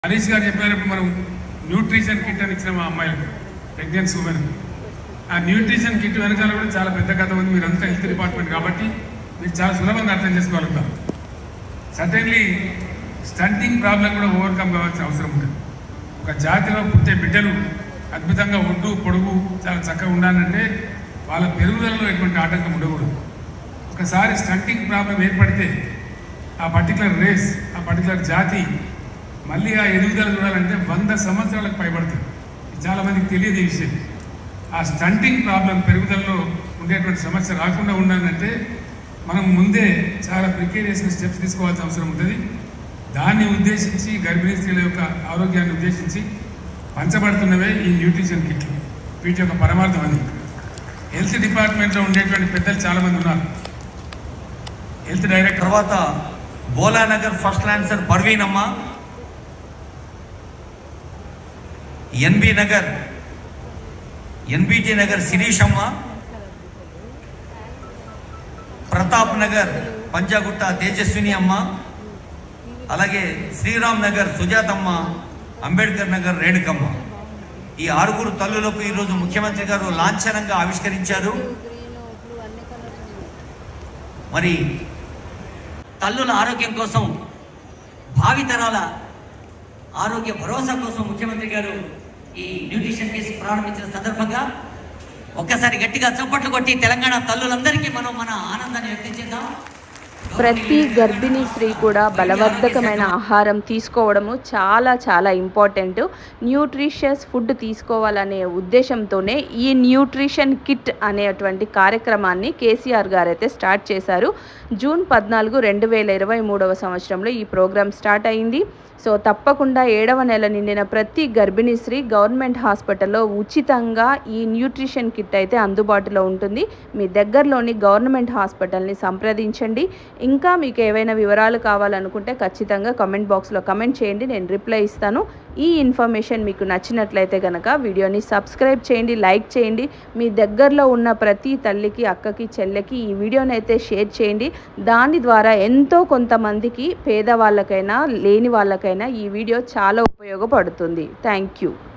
హరీష్ గారు చెప్పినప్పుడు మనం న్యూట్రిషన్ కిట్ అని ఇచ్చిన మా అమ్మాయిలకు ప్రెగ్నెన్సీ ఉమెన్ ఆ న్యూట్రిషన్ కిట్ వెనకాల కూడా చాలా పెద్ద కథ ఉంది మీరంతా హెల్త్ డిపార్ట్మెంట్ కాబట్టి మీరు చాలా సులభంగా అర్థం చేసుకోగలుగుతారు సడన్లీ స్టంటింగ్ ప్రాబ్లం కూడా ఓవర్కమ్ కావాల్సిన అవసరం ఉంటుంది ఒక జాతిలో పుట్టే బిడ్డలు అద్భుతంగా ఒడ్డు పొడుగు చాలా చక్కగా ఉండాలంటే వాళ్ళ పెరుగుదలలో ఎటువంటి ఆటంకం ఉండకూడదు ఒకసారి స్టంటింగ్ ప్రాబ్లం ఏర్పడితే ఆ పర్టికులర్ రేస్ ఆ పర్టికులర్ జాతి మళ్ళీ ఆ ఎదుగుదల చూడాలంటే వంద సంవత్సరాలకు పైబడుతుంది ఇది చాలా మందికి తెలియదు ఈ విషయం ఆ స్టంటింగ్ ప్రాబ్లం పెరుగుదలలో ఉండేటువంటి సమస్య రాకుండా ఉండాలంటే మనం ముందే చాలా ప్రికేరియస్ స్టెప్స్ తీసుకోవాల్సిన అవసరం ఉంటుంది దాన్ని ఉద్దేశించి గర్భిణీ స్త్రీల యొక్క ఆరోగ్యాన్ని ఉద్దేశించి పంచబడుతున్నవే ఈ న్యూట్రిషన్ కిట్లు వీటి యొక్క పరమార్థం అది హెల్త్ డిపార్ట్మెంట్లో ఉండేటువంటి పెద్దలు చాలామంది ఉన్నారు హెల్త్ డైరెక్టర్ తర్వాత బోలానగర్ ఫస్ట్ ఆన్సర్ పర్వీన్ అమ్మ ఎన్బి నగర్ ఎన్బిటి నగర్ శిరీష్ అమ్మ ప్రతాప్ నగర్ పంజాగుట్ట తేజస్విని అమ్మ అలాగే శ్రీరామ్ నగర్ సుజాతమ్మ అంబేద్కర్ నగర్ రేణుకమ్మ ఈ ఆరుగురు తల్లులకు ఈరోజు ముఖ్యమంత్రి గారు లాంఛనంగా ఆవిష్కరించారు మరి తల్లుల ఆరోగ్యం కోసం భావితరాల ఆరోగ్య భరోసా కోసం ముఖ్యమంత్రి గారు ఈ న్యూట్రిషన్ కేసు ప్రారంభించిన సందర్భంగా ఒక్కసారి గట్టిగా చప్పట్లు కొట్టి తెలంగాణ తల్లులందరికీ మనం మన ఆనందాన్ని వ్యక్తం చేద్దాం ప్రతి గర్భిణీ స్త్రీ కూడా బలవర్ధకమైన ఆహారం తీసుకోవడము చాలా చాలా ఇంపార్టెంట్ న్యూట్రిషియస్ ఫుడ్ తీసుకోవాలనే ఉద్దేశంతోనే ఈ న్యూట్రిషన్ కిట్ అనేటువంటి కార్యక్రమాన్ని కేసీఆర్ గారు అయితే స్టార్ట్ చేశారు జూన్ పద్నాలుగు రెండు వేల ఇరవై మూడవ సంవత్సరంలో ఈ ప్రోగ్రాం స్టార్ట్ అయింది సో తప్పకుండా ఏడవ నెల నిండిన ప్రతి గర్భిణీ స్త్రీ గవర్నమెంట్ హాస్పిటల్లో ఉచితంగా ఈ న్యూట్రిషన్ కిట్ అయితే అందుబాటులో ఉంటుంది మీ దగ్గరలోని గవర్నమెంట్ హాస్పిటల్ని సంప్రదించండి ఇంకా మీకు ఏవైనా వివరాలు కావాలనుకుంటే ఖచ్చితంగా కమెంట్ బాక్స్లో కమెంట్ చేయండి నేను రిప్లై ఇస్తాను ఈ ఇన్ఫర్మేషన్ మీకు నచ్చినట్లయితే కనుక వీడియోని సబ్స్క్రైబ్ చేయండి లైక్ చేయండి మీ దగ్గరలో ఉన్న ప్రతి తల్లికి అక్కకి చెల్లెకి ఈ వీడియోని అయితే షేర్ చేయండి దాని ద్వారా ఎంతో కొంతమందికి పేదవాళ్ళకైనా లేని వాళ్ళకైనా ఈ వీడియో చాలా ఉపయోగపడుతుంది థ్యాంక్ యూ